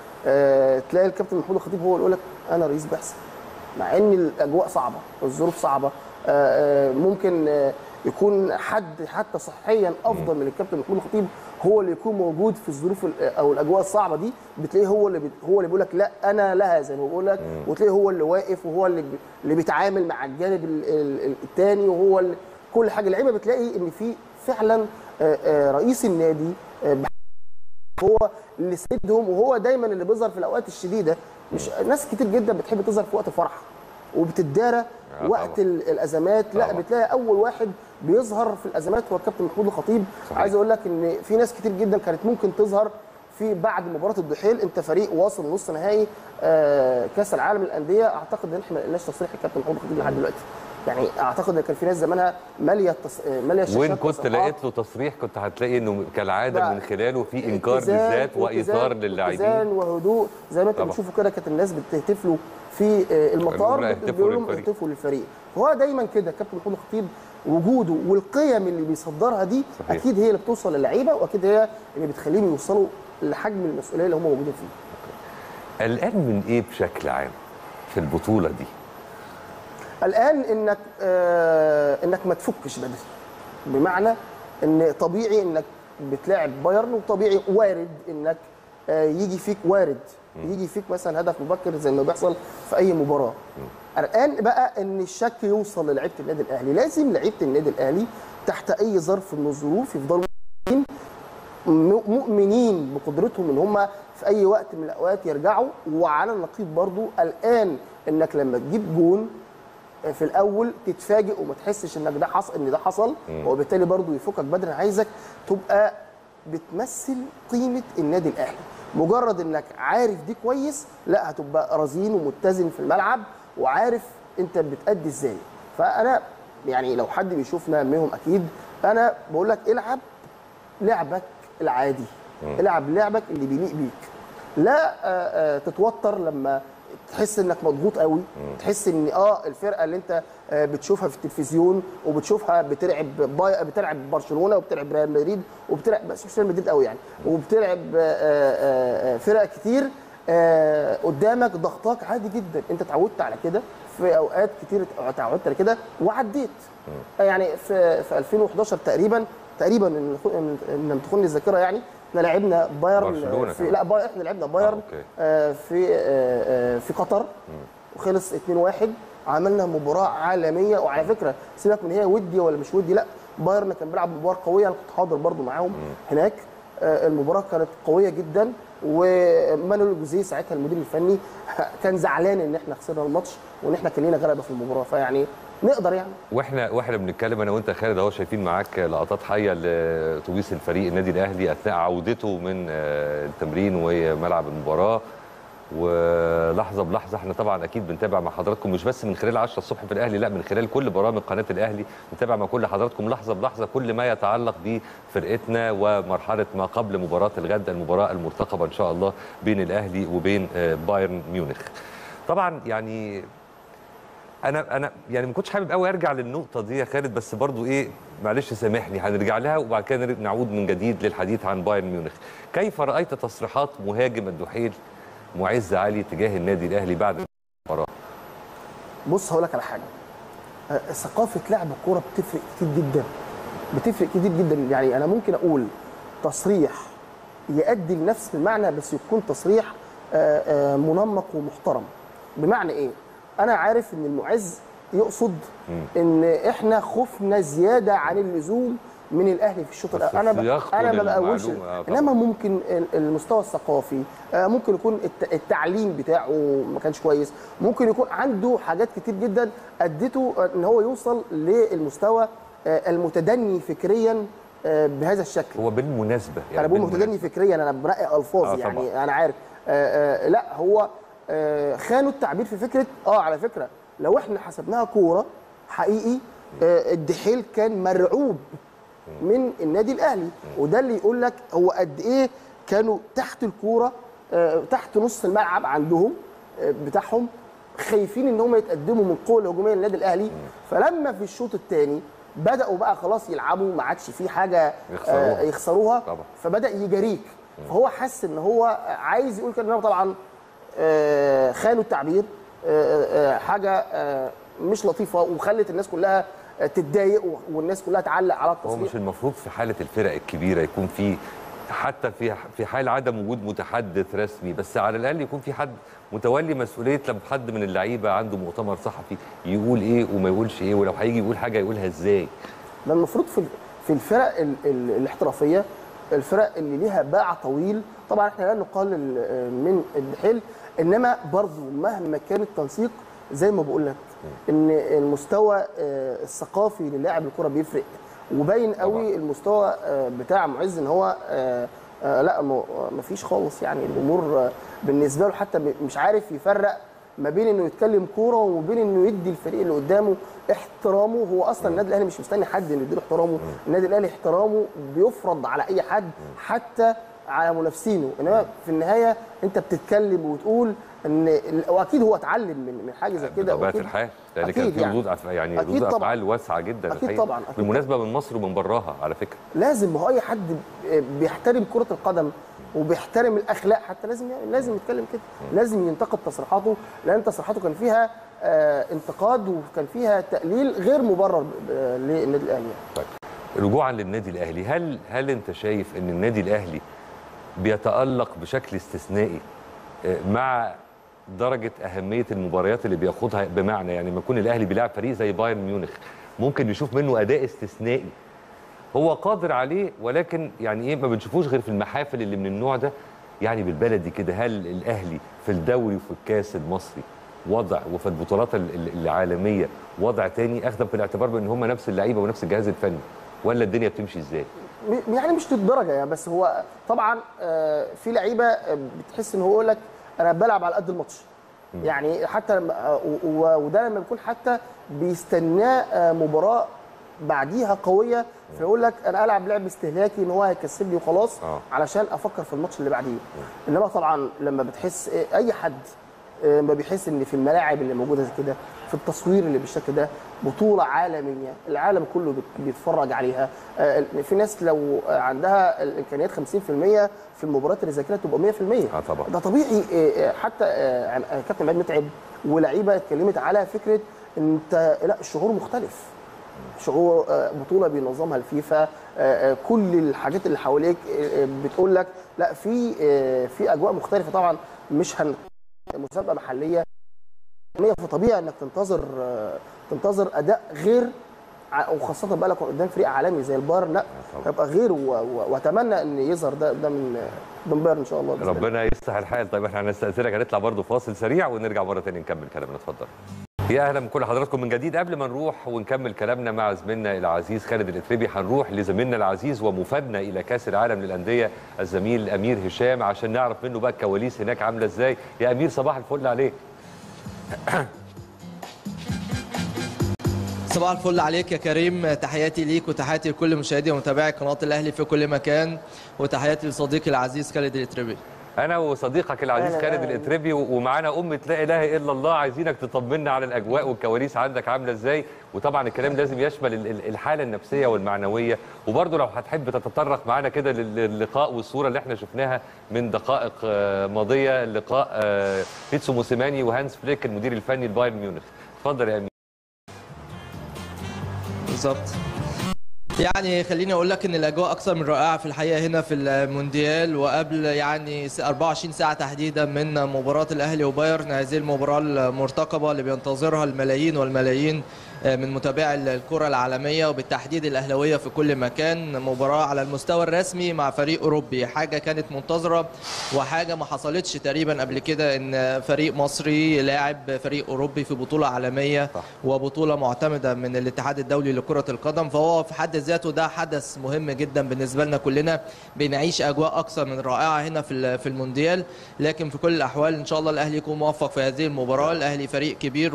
آه تلاقي الكابتن محمود الخطيب هو اللي يقول لك انا رئيس بعثه مع ان الاجواء صعبه الظروف صعبه آه، آه، ممكن آه، يكون حد حتى صحيا افضل من الكابتن محمود الخطيب هو اللي يكون موجود في الظروف ال- او الاجواء الصعبه دي بتلاقيه هو اللي بت- هو اللي بيقول لك لا انا لها زي ما بقول لك وتلاقيه هو اللي واقف وهو اللي بي- اللي بيتعامل مع الجانب الثاني وهو اللي كل حاجه اللعيبه بتلاقي ان في فعلا آه، آه، رئيس النادي آه، هو اللي سيدهم وهو دايما اللي بيظهر في الاوقات الشديده مش ناس كتير جدا بتحب تظهر في وقت الفرح وبتدارى آه وقت طبعاً. ال- الازمات لا طبعاً. بتلاقي اول واحد بيظهر في الازمات هو الكابتن محمود الخطيب صحيح. عايز اقول لك ان في ناس كتير جدا كانت ممكن تظهر في بعد مباراه الضحيل انت فريق واصل نص نهائي آه، كاس العالم للانديه اعتقد ان احنا ما لقيناش تصريح الكابتن محمود الخطيب لحد دلوقتي يعني اعتقد ان كان في ناس زمانها ماليه التص... آه، ماليه الشاشات وين كنت تصريحات. لقيت له تصريح كنت هتلاقي انه كالعاده بقى من خلاله في انكار اتزان- للذات وايثار اتزان- للاعبين اتزان وهدوء زي ما انت طبعا. بتشوفوا كده كانت الناس بتهتف له في آه، بيقولوا المطار له اهتفوا بيقولوا لهم للفريق. اهتفوا للفريق فهو دايما كده كابتن محمود الخطيب وجوده والقيم اللي بيصدرها دي صحيح. اكيد هي اللي بتوصل للعيبه واكيد هي اللي بتخليهم يوصلوا لحجم المسؤوليه اللي هم موجودين فيه قلقان من ايه بشكل عام في البطوله دي الان انك آه انك ما تفكش بدري بمعنى ان طبيعي انك بتلاعب بايرن وطبيعي وارد انك آه يجي فيك وارد يجي فيك مثلا هدف مبكر زي ما بيحصل في اي مباراه الان بقى ان الشك يوصل للعيبه النادي الاهلي لازم لعيبه النادي الاهلي تحت اي ظرف من الظروف يفضلوا م- مؤمنين بقدرتهم ان هم في اي وقت من الاوقات يرجعوا وعلى النقيض برضو الان انك لما تجيب جون في الاول تتفاجئ وما تحسش انك ده حصل ان ده حصل مم. وبالتالي برضو يفكك بدري أنا عايزك تبقى بتمثل قيمه النادي الاهلي مجرد انك عارف دي كويس لا هتبقى رزين ومتزن في الملعب وعارف انت بتأدي ازاي فانا يعني لو حد بيشوفنا منهم اكيد انا بقول لك العب لعبك العادي مم. العب لعبك اللي بيليق بيك لا آه، آه، تتوتر لما تحس انك مضغوط قوي تحس ان اه الفرقه اللي انت آه، بتشوفها في التلفزيون وبتشوفها بتلعب باي... بتلعب برشلونه وبتلعب ريال مدريد وبتلعب بس مش ريال مدريد قوي يعني وبتلعب آه، آه، آه، فرق كتير آه، قدامك ضغطاك عادي جدا انت اتعودت على كده في اوقات كتير اتعودت على كده وعديت يعني في في 2011 تقريبا تقريبا ان إن لم تخن الذاكره يعني احنا لعبنا بايرن برشلونة في كمان. لا بايرن احنا لعبنا بايرن أوكي. آه في آه آه في قطر وخلص 2-1 عملنا مباراه عالميه وعلى فكره سيبك من هي ودي ولا مش ودي لا بايرن كان بيلعب مباراه قويه انا كنت حاضر برضو معاهم هناك آه المباراه كانت قويه جدا ومانويل جوزيه ساعتها المدير الفني كان زعلان ان احنا خسرنا الماتش وان احنا كان لينا غلبه في المباراه فيعني نقدر يعني واحنا واحنا بنتكلم انا وانت يا خالد اهو شايفين معاك لقطات حيه لاتوبيس الفريق النادي الاهلي اثناء عودته من آه، التمرين وملعب المباراه ولحظه بلحظه احنا طبعا اكيد بنتابع مع حضراتكم مش بس من خلال 10 الصبح في الاهلي لا من خلال كل برامج قناه الاهلي بنتابع مع كل حضراتكم لحظه بلحظه كل ما يتعلق بفرقتنا ومرحله ما قبل مباراه الغد المباراه المرتقبه ان شاء الله بين الاهلي وبين آه، بايرن ميونخ طبعا يعني انا انا يعني ما كنتش حابب قوي ارجع للنقطه دي يا خالد بس برضو ايه معلش سامحني هنرجع لها وبعد كده نر- نعود من جديد للحديث عن بايرن ميونخ كيف رايت تصريحات مهاجم الدحيل معز علي تجاه النادي الاهلي بعد المباراه بص هقول لك على حاجه آه، ثقافه لعب الكوره بتفرق كتير جدا بتفرق كتير جدا يعني انا ممكن اقول تصريح يؤدي لنفس المعنى بس يكون تصريح آه، آه، منمق ومحترم بمعنى ايه انا عارف ان المعز يقصد ان احنا خفنا زياده عن اللزوم من الاهلي في الشوط بس الاول انا ب... السياق انا ما طول بقولش المعلومة، آه، طبعاً. انما ممكن ال- المستوى الثقافي آه، ممكن يكون الت- التعليم بتاعه ما كانش كويس ممكن يكون عنده حاجات كتير جدا ادته آه، ان هو يوصل للمستوى آه، المتدني فكريا آه، بهذا الشكل هو بالمناسبه انا بقول بالمناسبة. متدني فكريا انا برقي الفاظ آه، يعني طبعاً. انا عارف آه آه لا هو آه خانوا التعبير في فكره اه على فكره لو احنا حسبناها كوره حقيقي آه الدحيل كان مرعوب من النادي الاهلي وده اللي يقول لك هو قد ايه كانوا تحت الكوره آه تحت نص الملعب عندهم آه بتاعهم خايفين ان هم يتقدموا من القوه الهجوميه للنادي الاهلي فلما في الشوط الثاني بداوا بقى خلاص يلعبوا ما عادش في حاجه يخسروها. آه يخسروها طبعا. فبدا يجاريك فهو حس ان هو عايز يقول كده إن هو طبعا آه، خانوا التعبير آه، آه، حاجه آه، مش لطيفه وخلت الناس كلها آه، تتضايق والناس كلها تعلق على هو التصريح مش المفروض في حاله الفرق الكبيره يكون في حتى في في حال عدم وجود متحدث رسمي بس على الاقل يكون في حد متولي مسؤوليه لما حد من اللعيبه عنده مؤتمر صحفي يقول ايه وما يقولش ايه ولو هيجي يقول حاجه يقولها ازاي ده المفروض في في الفرق ال- ال- الاحترافيه الفرق اللي ليها باع طويل طبعا احنا لا نقلل من الدحيل انما برضه مهما كان التنسيق زي ما بقول لك ان المستوى آه، الثقافي للاعب الكره بيفرق وباين قوي المستوى آه، بتاع معز ان هو آه، آه، لا م- مفيش خالص يعني الامور آه، بالنسبه له حتى م- مش عارف يفرق ما بين انه يتكلم كوره وما بين انه يدي الفريق اللي قدامه احترامه هو اصلا النادي الاهلي مش مستني حد انه يديله احترامه النادي الاهلي احترامه بيفرض على اي حد حتى على منافسينه انما في النهايه انت بتتكلم وتقول ان واكيد هو اتعلم من من حاجه زي كده بطبيعه وأكيد- الحال لان أكيد كان في يعني. ردود أف... يعني أكيد ردود طبعاً. افعال واسعه جدا أكيد الحقيقة. طبعاً، أكيد بالمناسبه من مصر ومن براها على فكره لازم ما هو اي حد بيحترم كره القدم وبيحترم الاخلاق حتى لازم يعني لازم يتكلم كده لازم ينتقد تصريحاته لان تصريحاته كان فيها آه انتقاد وكان فيها تقليل غير مبرر آه، للنادي الاهلي يعني. طيب رجوعا للنادي الاهلي هل هل انت شايف ان النادي الاهلي بيتالق بشكل استثنائي آه، مع درجه اهميه المباريات اللي بياخدها بمعنى يعني لما يكون الاهلي بيلعب فريق زي بايرن ميونخ ممكن نشوف منه اداء استثنائي هو قادر عليه ولكن يعني ايه ما بنشوفوش غير في المحافل اللي من النوع ده يعني بالبلدي كده هل الاهلي في الدوري وفي الكاس المصري وضع وفي البطولات ال- ال- العالميه وضع تاني اخذا في الاعتبار بان هم نفس اللعيبه ونفس الجهاز الفني ولا الدنيا بتمشي ازاي؟ م- يعني مش للدرجه يعني بس هو طبعا آه، في لعيبه آه، بتحس ان هو يقول لك انا بلعب على قد الماتش يعني حتى لما آه، و- و- وده لما بيكون حتى بيستناه آه، مباراه بعديها قويه فيقول لك انا العب لعب استهلاكي ان هو هيكسبني وخلاص آه. علشان افكر في الماتش اللي بعديه انما طبعا لما بتحس آه، اي حد آه، ما بيحس ان في الملاعب اللي موجوده زي كده في التصوير اللي بالشكل ده بطوله عالميه العالم كله بيت- بيتفرج عليها آه، في ناس لو آه، عندها الامكانيات 50% في المباريات اللي زي كده تبقى 100% اه طبعا ده طبيعي آه، آه، حتى آه، عن- آه، كابتن عماد متعب ولاعيبه اتكلمت على فكره ان انت لا الشعور مختلف شعور آه، بطوله بينظمها الفيفا آه، آه، كل الحاجات اللي حواليك آه، آه، بتقول لك لا في آه، في اجواء مختلفه طبعا مش هن مسابقه محليه فطبيعي انك تنتظر آه، تنتظر اداء غير ع- وخاصه بقى لك قدام فريق عالمي زي البايرن لا هيبقى غير و- و- واتمنى ان يظهر ده ده من من بايرن ان شاء الله بإذن الله. ربنا يصلح الحال طيب احنا هنستأذنك هنطلع برضو فاصل سريع ونرجع مرة تانية نكمل كلامنا اتفضل يا اهلا بكل حضراتكم من جديد قبل ما نروح ونكمل كلامنا مع زميلنا العزيز خالد الاتربي هنروح لزميلنا العزيز ومفادنا الى كاس العالم للانديه الزميل امير هشام عشان نعرف منه بقى الكواليس هناك عامله ازاي يا امير صباح الفل عليك صباح الفل عليك يا كريم تحياتي ليك وتحياتي لكل مشاهدي ومتابعي قناه الاهلي في كل مكان وتحياتي لصديقي العزيز خالد الاتربي انا وصديقك العزيز أهلاً، خالد أهلاً. الاتربي و- ومعانا ام لا اله الا الله عايزينك تطمنا على الاجواء والكواليس عندك عامله ازاي وطبعا الكلام لازم يشمل ال- ال- الحاله النفسيه والمعنويه وبرضه لو هتحب تتطرق معانا كده لل- للقاء والصوره اللي احنا شفناها من دقائق آه، ماضيه لقاء آه، بيتسو موسيماني وهانس فليك المدير الفني لبايرن ميونخ اتفضل يا امير بالظبط يعني خليني اقول لك ان الاجواء اكثر من رائعه في الحقيقه هنا في المونديال وقبل يعني 24 ساعه تحديدا من مباراه الاهلي وبايرن هذه المباراه المرتقبه اللي بينتظرها الملايين والملايين من متابعي الكره العالميه وبالتحديد الاهلاويه في كل مكان مباراه على المستوى الرسمي مع فريق اوروبي حاجه كانت منتظره وحاجه ما حصلتش تقريبا قبل كده ان فريق مصري لاعب فريق اوروبي في بطوله عالميه وبطوله معتمده من الاتحاد الدولي لكره القدم فهو في حد ذاته ده حدث مهم جدا بالنسبه لنا كلنا بنعيش اجواء اكثر من رائعه هنا في ال- في المونديال لكن في كل الاحوال ان شاء الله الاهلي يكون موفق في هذه المباراه الاهلي فريق كبير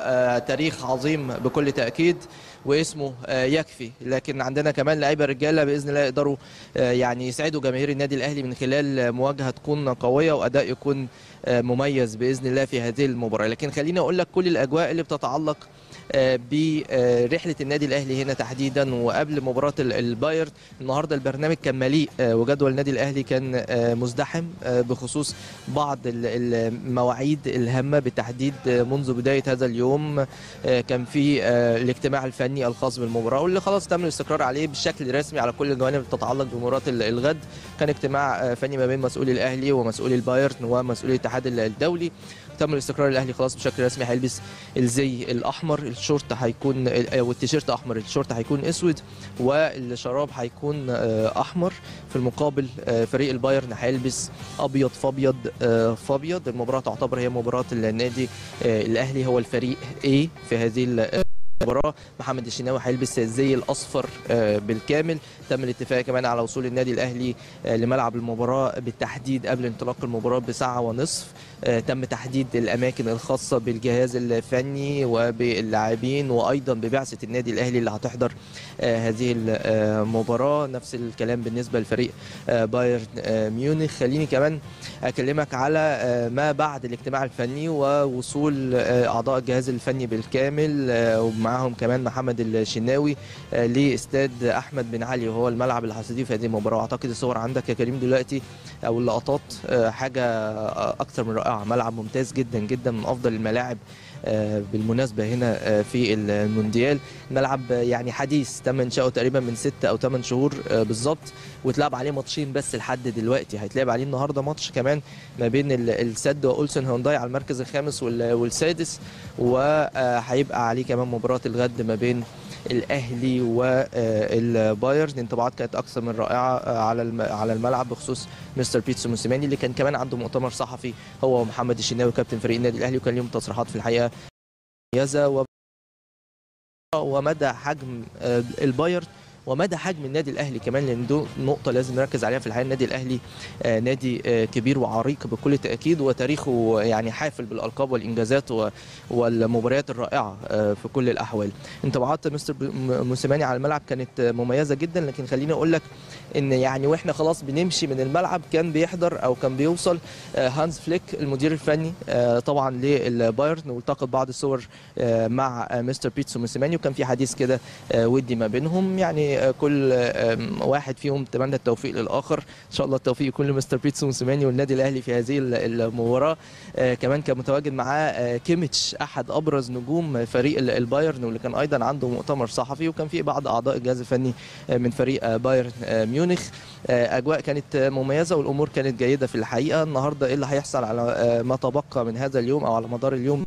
وتاريخ عظيم بكل تاكيد واسمه آه، يكفي لكن عندنا كمان لعيبه رجاله باذن الله يقدروا آه، يعني يسعدوا جماهير النادي الاهلي من خلال مواجهه تكون قويه واداء يكون آه، مميز باذن الله في هذه المباراه لكن خليني اقول لك كل الاجواء اللي بتتعلق آه، برحله النادي الاهلي هنا تحديدا وقبل مباراه ال- البايرن النهارده البرنامج كان مليء آه، وجدول النادي الاهلي كان آه، مزدحم آه، بخصوص بعض ال- المواعيد الهامه بالتحديد آه، منذ بدايه هذا اليوم آه، كان في آه، الاجتماع الفني الخاص بالمباراه واللي خلاص تم الاستقرار عليه بشكل رسمي على كل الجوانب اللي تتعلق بمباراه ال- الغد كان اجتماع آه، فني ما بين مسؤولي الاهلي ومسؤولي البايرن ومسؤولي الاتحاد ال- الدولي تم الاستقرار الاهلي خلاص بشكل رسمي هيلبس الزي الاحمر الشورت هيكون آه، والتيشيرت احمر الشورت هيكون اسود والشراب هيكون آه، احمر في المقابل آه، فريق البايرن هيلبس ابيض فابيض آه، فابيض المباراه تعتبر هي مباراه النادي آه، الاهلي هو الفريق A في هذه ال- المباراه محمد الشناوي هيلبس الزي الاصفر آه، بالكامل تم الاتفاق كمان على وصول النادي الاهلي آه، لملعب المباراه بالتحديد قبل انطلاق المباراه بساعه ونصف آه، تم تحديد الاماكن الخاصه بالجهاز الفني وباللاعبين وايضا ببعثه النادي الاهلي اللي هتحضر آه، هذه المباراه نفس الكلام بالنسبه لفريق آه، بايرن آه، ميونخ خليني كمان اكلمك على آه، ما بعد الاجتماع الفني ووصول آه، اعضاء الجهاز الفني بالكامل آه، ومعاهم كمان محمد الشناوي آه، لاستاد احمد بن علي وهو الملعب اللي هيستضيف هذه المباراه اعتقد الصور عندك يا كريم دلوقتي او اللقطات آه، حاجه آه، اكثر من رائعه ملعب ممتاز جدا جدا من افضل الملاعب آه، بالمناسبة هنا آه، في المونديال ملعب آه، يعني حديث تم إنشاؤه تقريبا من ست أو ثمان شهور آه، بالظبط واتلعب عليه ماتشين بس لحد دلوقتي هيتلعب عليه النهارده ماتش كمان ما بين ال- السد واولسن هونداي على المركز الخامس وال- والسادس وهيبقى عليه كمان مباراة الغد ما بين الاهلي والبايرن انطباعات كانت اكثر من رائعه آه، على الم- على الملعب بخصوص مستر بيتسو موسيماني اللي كان كمان عنده مؤتمر صحفي هو ومحمد الشناوي كابتن فريق النادي الاهلي وكان ليهم تصريحات في الحقيقه مميزه و ومدى حجم آه، البايرن ومدى حجم النادي الاهلي كمان لان دي نقطه لازم نركز عليها في الحقيقه النادي الاهلي آه، نادي آه، كبير وعريق بكل تاكيد وتاريخه يعني حافل بالالقاب والانجازات و- والمباريات الرائعه آه، في كل الاحوال انطباعات مستر ب- م- موسيماني على الملعب كانت آه، مميزه جدا لكن خليني اقول لك ان يعني واحنا خلاص بنمشي من الملعب كان بيحضر او كان بيوصل آه، هانز فليك المدير الفني آه، طبعا للبايرن والتقط بعض الصور آه، مع آه، مستر بيتسو موسيماني وكان في حديث كده آه، ودي ما بينهم يعني يعني آه، كل آم، واحد فيهم اتمنى التوفيق للاخر ان شاء الله التوفيق يكون لمستر بيتسو موسيماني والنادي الاهلي في هذه ال- المباراه آه، كمان كان متواجد معاه آه، كيميتش احد ابرز نجوم فريق ال- البايرن واللي كان ايضا عنده مؤتمر صحفي وكان في بعض اعضاء الجهاز الفني آه، من فريق آه، بايرن آه، ميونخ آه، اجواء كانت آه، مميزه والامور كانت جيده في الحقيقه النهارده ايه اللي هيحصل على آه، ما تبقى من هذا اليوم او على مدار اليوم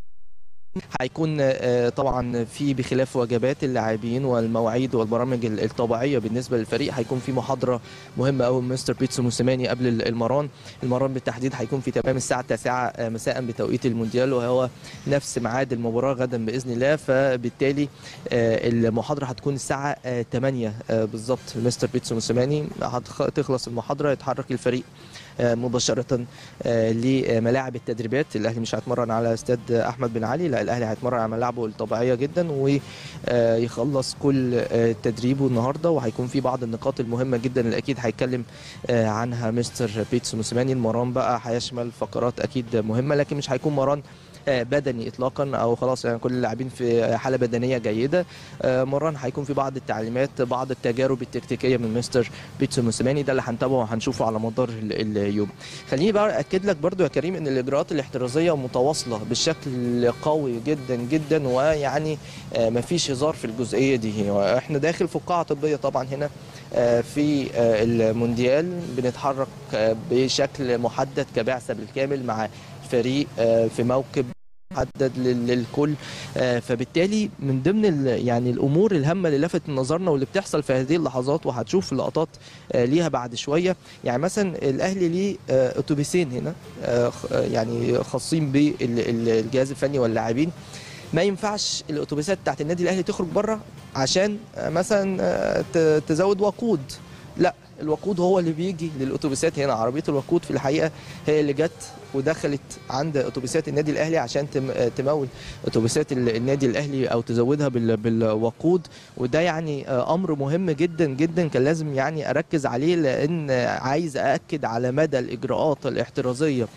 هيكون آه، طبعا في بخلاف وجبات اللاعبين والمواعيد والبرامج ال- الطبيعيه بالنسبه للفريق هيكون في محاضره مهمه قوي من مستر بيتسو موسيماني قبل ال- المران المران بالتحديد هيكون في تمام الساعه 9 آه، مساء بتوقيت المونديال وهو نفس ميعاد المباراه غدا باذن الله فبالتالي آه، المحاضره هتكون الساعه آه، 8 آه، بالظبط مستر بيتسو موسيماني هتخلص المحاضره يتحرك الفريق آه، مباشرة آه، لملاعب التدريبات الأهلي مش هيتمرن على استاد أحمد بن علي لا الأهلي هيتمرن على ملاعبه الطبيعية جدا ويخلص كل آه، تدريبه النهاردة وهيكون في بعض النقاط المهمة جدا اللي أكيد هيتكلم آه، عنها مستر بيتسو موسيماني المران بقى هيشمل فقرات أكيد مهمة لكن مش هيكون مران آه، بدني اطلاقا او خلاص يعني كل اللاعبين في حاله بدنيه جيده آه، مران هيكون في بعض التعليمات بعض التجارب التكتيكيه من مستر بيتسو موسيماني ده اللي هنتابعه وهنشوفه على مدار ال- اليوم خليني بقى اكد لك برضو يا كريم ان الاجراءات الاحترازيه متواصله بشكل قوي جدا جدا ويعني آه، مفيش هزار في الجزئيه دي احنا داخل في قاعه طبيه طبعا هنا آه، في آه، المونديال بنتحرك آه، بشكل محدد كبعثه بالكامل مع فريق آه، في موكب محدد لل- للكل آه، فبالتالي من ضمن ال- يعني الامور الهامه اللي لفت نظرنا واللي بتحصل في هذه اللحظات وهتشوف لقطات آه، ليها بعد شويه يعني مثلا الاهلي ليه آه، اتوبيسين هنا آه، خ- آه، يعني خاصين بالجهاز الفني واللاعبين ما ينفعش الاتوبيسات بتاعت النادي الاهلي تخرج بره عشان آه، مثلا آه، ت- تزود وقود لا الوقود هو اللي بيجي للاتوبيسات هنا عربيه الوقود في الحقيقه هي اللي جت ودخلت عند اتوبيسات النادي الاهلي عشان تم- تمول اتوبيسات ال- النادي الاهلي او تزودها بال- بالوقود وده يعني آه، امر مهم جدا جدا كان لازم يعني اركز عليه لان عايز ااكد على مدى الاجراءات الاحترازيه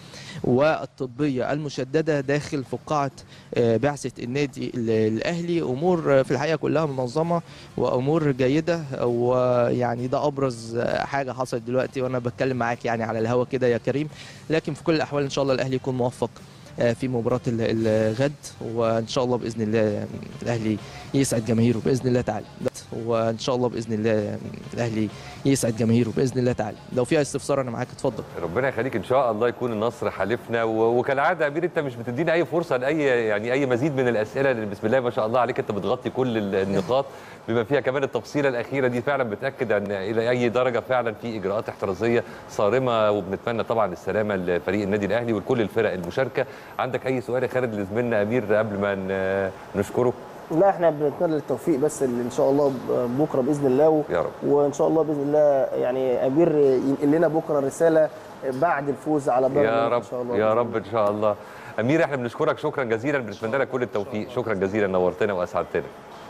والطبيه المشدده داخل فقاعه آه، بعثه النادي ال- الاهلي امور آه، في الحقيقه كلها منظمه وامور جيده ويعني ده ابرز آه، حاجه حصلت دلوقتي وانا بتكلم معاك يعني على الهوا كده يا كريم لكن في كل الاحوال ان شاء الله الاهلي يكون موفق آه، في مباراه ال- الغد وان شاء الله باذن الله يعني الاهلي يسعد جماهيره باذن الله تعالى وان شاء الله باذن الله يعني الاهلي يسعد جماهيره باذن الله تعالى لو في استفسار انا معاك اتفضل ربنا يخليك ان شاء الله يكون النصر حالفنا و- وكالعاده يا امير انت مش بتدينا اي فرصه لاي يعني اي مزيد من الاسئله لان بسم الله ما شاء الله عليك انت بتغطي كل ال- النقاط بما فيها كمان التفصيله الاخيره دي فعلا بتاكد ان الى اي درجه فعلا في اجراءات احترازيه صارمه وبنتمنى طبعا السلامه لفريق النادي الاهلي ولكل الفرق المشاركه عندك اي سؤال يا خالد لزميلنا امير قبل ما ن- نشكره لا احنا بنتمنى التوفيق بس اللي ان شاء الله ب- بكره باذن الله و... يا رب وان شاء الله باذن الله يعني امير ينقل لنا بكره رساله بعد الفوز على بايرن يا ميونخ رب ان شاء الله يا رب ان شاء الله امير احنا بنشكرك شكرا جزيلا بنتمنى لك كل التوفيق شكرا جزيلا نورتنا واسعدتنا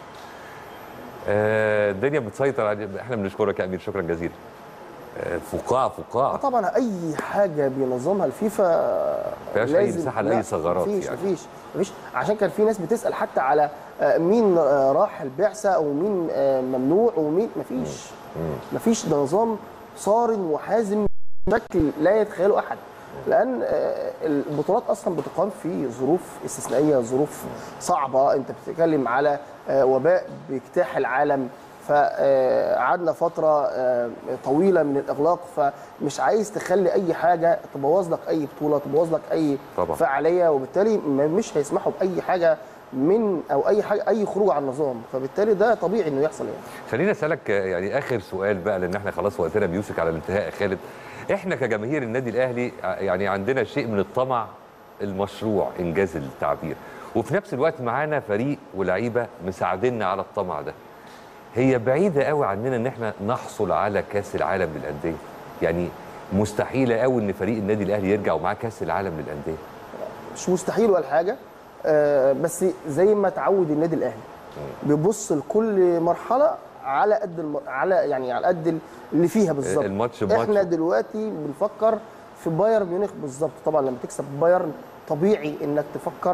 آه، الدنيا بتسيطر على احنا بنشكرك يا امير شكرا جزيلا آه، فقاعه فقاعه طبعا اي حاجه بينظمها الفيفا فيهاش أي لازم- مساحة لأي لا، ثغرات مفيش يعني. مفيش مفيش عشان كان في ناس بتسال حتى على آه، مين آه، راح البعثه او مين آه، ممنوع ومين مفيش مفيش ده نظام صارم وحازم بشكل لا يتخيله احد لان آه، البطولات اصلا بتقام في ظروف استثنائيه ظروف صعبه انت بتتكلم على آه، وباء باجتاح العالم فقعدنا فتره آه، طويله من الاغلاق فمش عايز تخلي اي حاجه تبوظ لك اي بطوله تبوظ لك اي طبعا. فعاليه وبالتالي م- مش هيسمحوا باي حاجه من او اي حاجه اي خروج عن النظام فبالتالي ده طبيعي انه يحصل يعني خليني اسالك آه، يعني اخر سؤال بقى لان احنا خلاص وقتنا بيوسك على الانتهاء يا خالد احنا كجماهير النادي الاهلي ع- يعني عندنا شيء من الطمع المشروع انجاز التعبير وفي نفس الوقت معانا فريق ولاعيبه مساعديننا على الطمع ده هي بعيده قوي عننا ان احنا نحصل على كاس العالم للانديه يعني مستحيله قوي ان فريق النادي الاهلي يرجع ومعاه كاس العالم للانديه مش مستحيل ولا حاجه آه، بس زي ما تعود النادي الاهلي بيبص لكل مرحله على قد الم... على يعني على قد اللي فيها بالظبط الماتش بماتش. احنا دلوقتي بنفكر في بايرن ميونخ بالظبط طبعا لما تكسب بايرن طبيعي انك تفكر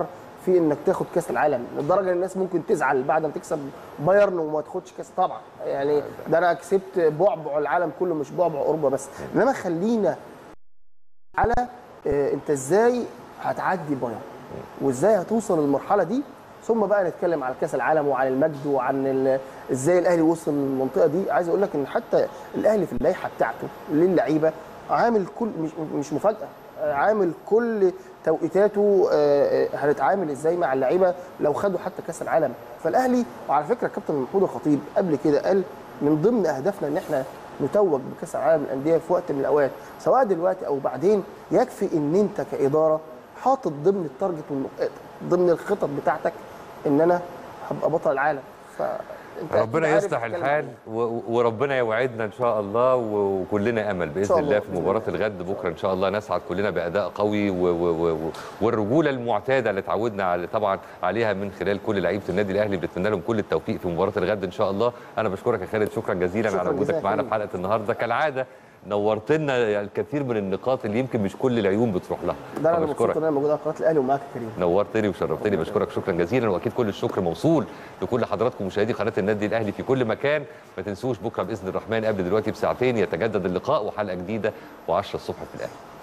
في انك تاخد كاس العالم لدرجه ان الناس ممكن تزعل بعد ما تكسب بايرن وما تاخدش كاس طبعا يعني ده انا كسبت بعبع العالم كله مش بعبع اوروبا بس انما خلينا على آه، انت ازاي هتعدي بايرن وازاي هتوصل للمرحله دي ثم بقى نتكلم على كاس العالم وعن المجد وعن ال- ازاي الاهلي وصل للمنطقه دي عايز اقول لك ان حتى الاهلي في اللائحه بتاعته للعيبه عامل كل مش مش مفاجاه آه، عامل كل توقيتاته آه، آه، هنتعامل ازاي مع اللعيبه لو خدوا حتى كاس العالم فالاهلي وعلى فكره كابتن محمود الخطيب قبل كده قال من ضمن اهدافنا ان احنا نتوج بكاس العالم للانديه في وقت من الاوقات سواء دلوقتي او بعدين يكفي ان انت كاداره حاطط ضمن التارجت والنقاط ضمن الخطط بتاعتك ان انا هبقى بطل العالم فانت أكيد ربنا عارف يصلح تتكلم الحال و- و- وربنا يوعدنا ان شاء الله و- وكلنا امل شاء باذن الله، الله في بإذن مباراه الغد بكره ان شاء الله نسعد كلنا باداء قوي و و و والرجوله المعتاده اللي اتعودنا على طبعا عليها من خلال كل لعيبه النادي الاهلي بنتمنى لهم كل التوفيق في مباراه الغد ان شاء الله انا بشكرك يا خالد شكرا جزيلا شكراً على وجودك جزيلاً معانا يا في حلقه النهارده كالعاده نورت لنا الكثير من النقاط اللي يمكن مش كل العيون بتروح لها ده انا فبشكرك. مبسوط ان انا موجود على قناه الاهلي ومعاك يا كريم نورتني وشرفتني بشكرك شكرا جزيلا واكيد كل الشكر موصول لكل حضراتكم مشاهدي قناه النادي الاهلي في كل مكان ما تنسوش بكره باذن الرحمن قبل دلوقتي بساعتين يتجدد اللقاء وحلقه جديده و10 الصبح في الاهلي